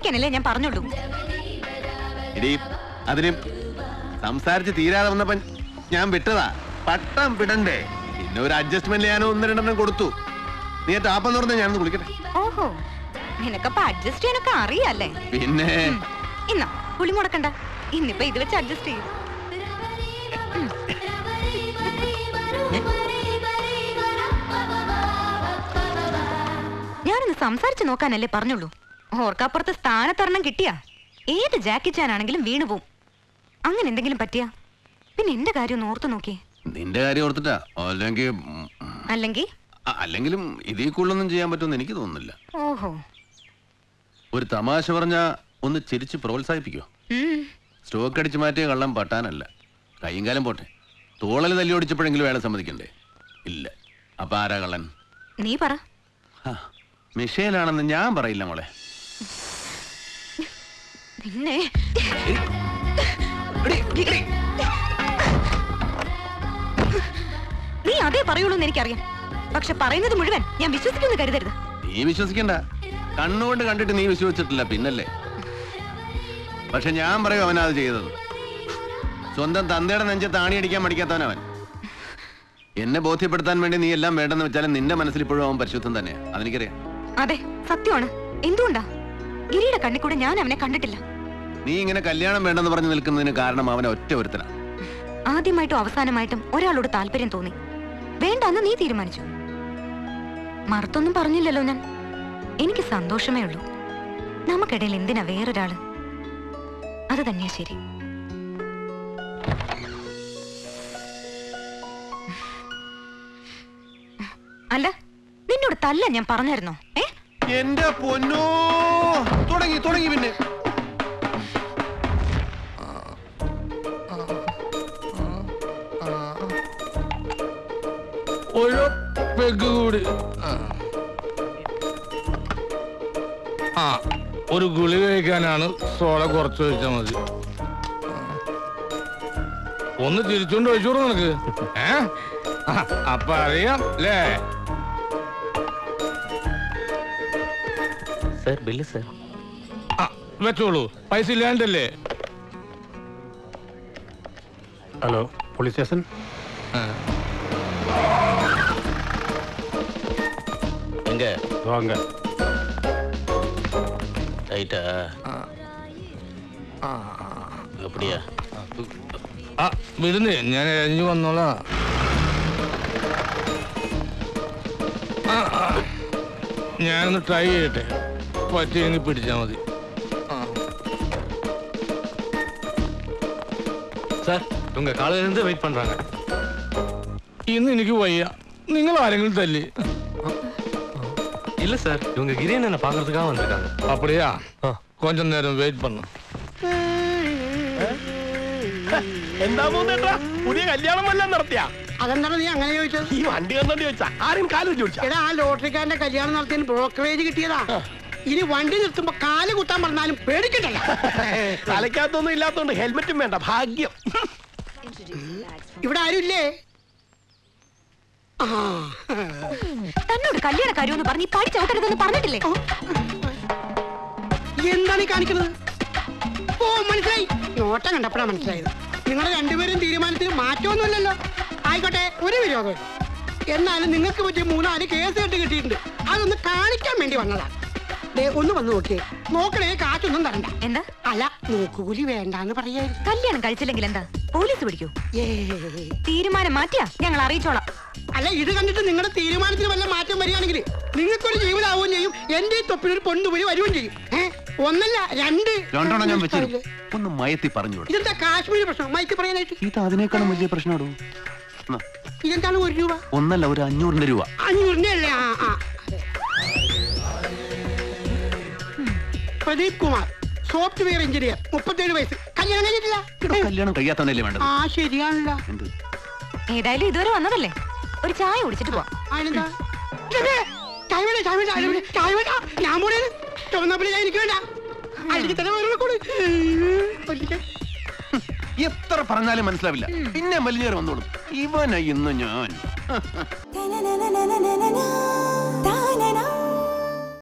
സംസാരിക്കാനല്ലേ ഞാൻ പറഞ്ഞുള്ളൂ എടീ അതിന് സംസാരിച്ച് തീരാതെ വന്നപ്പോ ഞാൻ വിട്ടതാ പട്ടം വിടണ്ടേ പിന്നെ ഒരു അഡ്ജസ്റ്റ്മെന്റ് ഞാൻ ഒന്ന് രണ്ടെണ്ണം കൊടുത്തു നീ ആ ടാപ്പം തുറന്ന് ഞാനൊന്ന് കുളിക്കട്ടെ ഓഹോ നിനക്കപ്പൊ അഡ്ജസ്റ്റ് ചെയ്യാനൊക്കെ അറിയാല്ലേ പിന്നെ ഉം. ഇന്നാ കുളി മുടക്കണ്ട ഇന്നിപ്പോ ഇത് വെച്ച് അഡ്ജസ്റ്റ് ചെയ്യും ഞാനൊന്ന് സംസാരിച്ചു നോക്കാനല്ലേ പറഞ്ഞുള്ളൂ ഓർക്കാപ്പുറത്ത് സ്ഥാനത്തൊരെണ്ണം കിട്ടിയാ ഏത് ജാക്കി ചാനാണെങ്കിലും വീണു പോവും അങ്ങനെ എന്തെങ്കിലും പറ്റിയാ പിന്നെ എന്റെ കാര്യം ഒന്ന് ഓർത്തു നോക്കിയേ നിന്റെ കാര്യം ഓർത്തിട്ടാ അല്ലെങ്കിൽ ഉം, അല്ലെങ്കിൽ അ- അല്ലെങ്കിലും ഇതിൽ കൂടുതലൊന്നും ചെയ്യാൻ പറ്റുമെന്ന് എനിക്ക് തോന്നുന്നില്ല ഓഹോ ഒരു തമാശ പറഞ്ഞ ഒന്ന് ചിരിച്ച് പ്രോത്സാഹിപ്പിക്കോ ഉം. സ്റ്റോക്ക് അടിച്ചു മാറ്റിയ കള്ളം പട്ടാനല്ല കൈയും കാലം പോട്ടെ തോളൽ തല്ലി ഓടിച്ചപ്പോഴെങ്കിലും അയാളെ സമ്മതിക്കണ്ടേ ഇല്ല അപ്പൊ ആരാ കള്ളൻ നീ പറ ഹാ, മിഷേലാണെന്ന് ഞാൻ പറയില്ല മോളെ പിന്നെ നീ അതേ പറയുള്ളൂ എന്ന് എനിക്കറിയാം പക്ഷെ പറയുന്നത് മുഴുവൻ ഞാൻ വിശ്വസിക്കുന്നു കരുതരുത് നീ വിശ്വസിക്കണ്ട കണ്ണുകൊണ്ട് കണ്ടിട്ട് നീ വിശ്വസിച്ചിട്ടില്ല പിന്നല്ലേ പക്ഷെ ഞാൻ പറയും അവനാ അത് ചെയ്തത് സ്വന്തം തന്തയുടെ നെഞ്ച താണിയടിക്കാൻ മടിക്കാത്തവനവൻ എന്നെ ബോധ്യപ്പെടുത്താൻ വേണ്ടി നീ എല്ലാം വേണ്ടെന്ന് വെച്ചാലും നിന്റെ മനസ്സിൽ ഇപ്പോഴും അവൻ പരിശുദ്ധം തന്നെയാ അതെനിക്കറിയാം അതെ സത്യമാണ് എന്തുകൊണ്ടാ ഗിരിയുടെ കണ്ണിൽ കൂടെ ഞാൻ അവനെ കണ്ടിട്ടില്ല നീ ഇങ്ങനെ കല്യാണം വേണ്ടെന്ന് പറഞ്ഞു നിൽക്കുന്നതിന് കാരണം അവനെ ഒറ്റ ഒരുത്തനാ ആദ്യമായിട്ടും അവസാനമായിട്ടും ഒരാളോട് താല്പര്യം തോന്നി വേണ്ടെന്ന് നീ തീരുമാനിച്ചു മറുത്തൊന്നും പറഞ്ഞില്ലല്ലോ ഞാൻ എനിക്ക് സന്തോഷമേ ഉള്ളൂ നമുക്കിടയിൽ എന്തിനാ വേറൊരാള് അത് തന്നെയാ ശരി അല്ല നിന്നോട് തല്ല ഞാൻ പറഞ്ഞായിരുന്നോ ഏ എന്റെ പൊന്നോ തുടങ്ങി തുടങ്ങി പിന്നെ ഒരു പെഗ് കൂടി ആ. ആ ഒരു ഗുളി കഴിക്കാനാണ് സോഡ കുറച്ച് വെച്ചാൽ മതി ആ. ഒന്ന് തിരിച്ചുകൊണ്ട് വെച്ചോളൂ നിനക്ക് ഏ ആ, അപ്പൊ അറിയാം അല്ലേ സർ ബില്ല് സർ ആ, വെച്ചോളൂ പൈസ ഇല്ലാണ്ടല്ലേ ഹലോ പോലീസ് സ്റ്റേഷൻ ആ. எங்க வாங்க ரைட்டா அப்படியா ആ വിടുന്നേ ഞാൻ എഴഞ്ഞു വന്നോളാം ആ, ആ. ഞാനൊന്ന് ട്രൈ ചെയ്യട്ടെ പറ്റിയെങ്കിൽ പിടിച്ചാൽ മതി சார் உங்க காலையில இருந்து வெயிட் பண்றாங்க ഇന്ന് എനിക്ക് വയ്യ നിങ്ങൾ ആരെങ്കിലും തല്ലി இல்ல சார் இவங்க கிரியன் என்ன பாக்குறதுக்காக வந்திருக்காங்க அப்படியா ஆ. கொஞ்ச നേരം വെയിറ്റ് பண்ணு എന്താ മൂന്നേട്ടാ പുതിയ കല്യാണം വല്ലതും നടത്തിയാ അതെന്താണ് നീ അങ്ങനെ ചോദിച്ചത് ഈ വണ്ടി കണ്ടോണ്ട് ചോദിച്ചാ ആരും കാലും ചോദിച്ചാ എടാ ആ ലോട്ടറിക്കാരന്റെ കല്യാണം നടത്തിയതിന് ബ്രോക്കറേജ് കിട്ടിയതാ ഇനി വണ്ടി നിർത്തുമ്പോ കാല് കുത്താൻ പറഞ്ഞാലും പേടിക്കണ്ടല്ലോ തലയ്ക്കകത്തൊന്നും ഇല്ലാത്തോണ്ട് ഹെൽമെറ്റും വേണ്ട ഭാഗ്യം ഇവിടെ ആരും ഇല്ലേ ആ തന്നോട് കല്യാണ കാര്യമെന്ന് പറഞ്ഞ് ഈ പടി ചവിട്ടരുതെന്ന് പറഞ്ഞിട്ടില്ലേ എന്താണ് ഈ കാണിക്കുന്നത് ഓ മനസ്സിലായി നോട്ടം കണ്ടപ്പോഴാ മനസ്സിലായത് നിങ്ങളുടെ രണ്ടുപേരും തീരുമാനത്തിൽ മാറ്റമൊന്നുമില്ലല്ലോ ആയിക്കോട്ടെ ഒരു വിരോധം എന്നാലും നിങ്ങൾക്ക് പറ്റിയ മൂന്നാല് കേസ് കെട്ട് കിട്ടിയിട്ടുണ്ട് അതൊന്ന് കാണിക്കാൻ വേണ്ടി വന്നതാണ് ദേ ഒന്ന് വന്ന് നോക്കിയേ നോക്കണേ കാശൊന്നും തരണ്ട എന്താ അല്ല നോക്കുകൂലി വേണ്ടാന്ന് പറയായിരുന്നു കല്യാണം കഴിച്ചില്ലെങ്കിൽ എന്താ പോലീസ് പിടിക്കൂ ഏ തീരുമാനം മാറ്റിയാ ഞങ്ങൾ അറിയിച്ചോളാം അല്ല ഇത് കണ്ടിട്ട് നിങ്ങളുടെ തീരുമാനത്തിന് വല്ല മാറ്റം വരികയാണെങ്കിൽ നിങ്ങൾക്കൊരു ജീവിതമാവുകയും ചെയ്യും എന്റെ ഈ തൊപ്പിലൊരു പൊണ്ടുപൊലി വരികയും ചെയ്യും ഏ ഒന്നല്ല രണ്ട് രണ്ടെണ്ണം ഞാൻ വെച്ചിരും ഒന്ന് മയത്തി പറഞ്ഞു കൊടു ഇതെന്താ കാശ്മീർ പ്രശ്നം മൈക്ക് പറയാനായിട്ട് ഇത് അതിനേക്കാളും വലിയ പ്രശ്നമാടൂ എന്നാ, ഇതെന്താണ് ഒരു രൂപ ഒന്നല്ല ഒരു അഞ്ഞൂറിന്റെ രൂപ അഞ്ഞൂറിന്റെ അല്ലേ ആ ആ അതെ. പ്രദീപ് കുമാർ സോഫ്റ്റ്വെയർ എഞ്ചിനീയർ മുപ്പത്തേഴ് വയസ്സ് കല്യാണം കഴിഞ്ഞിട്ടില്ല ഇവിടെ കല്യാണം കഴിയാത്തവനല്ലേ വേണ്ടത് ആ ശരിയാണല്ലോ എന്ത് ഏതായാലും ഇതുവരെ വന്നതല്ലേ ഒരു ചായ കുടിച്ചിട്ട് പോവാം അതിനെന്താ ഇതെന്ത്? ചായ വേണ്ട ചായ വേണ്ട ചായ വേണ്ട ചായ വേണ്ട ഞാൻ പോണേ ചുവന്നപ്പിള്ളി ചായ എനിക്ക് വേണ്ട അല്ലെങ്കിൽ തന്നെ വേറെ കൂടെ എത്ര പറഞ്ഞാലും മനസ്സിലാവില്ല പിന്നെ വലിഞ്ഞേറി വന്നോളും ഇവനാ ഇന്ന് ഞാൻ na na na na na na na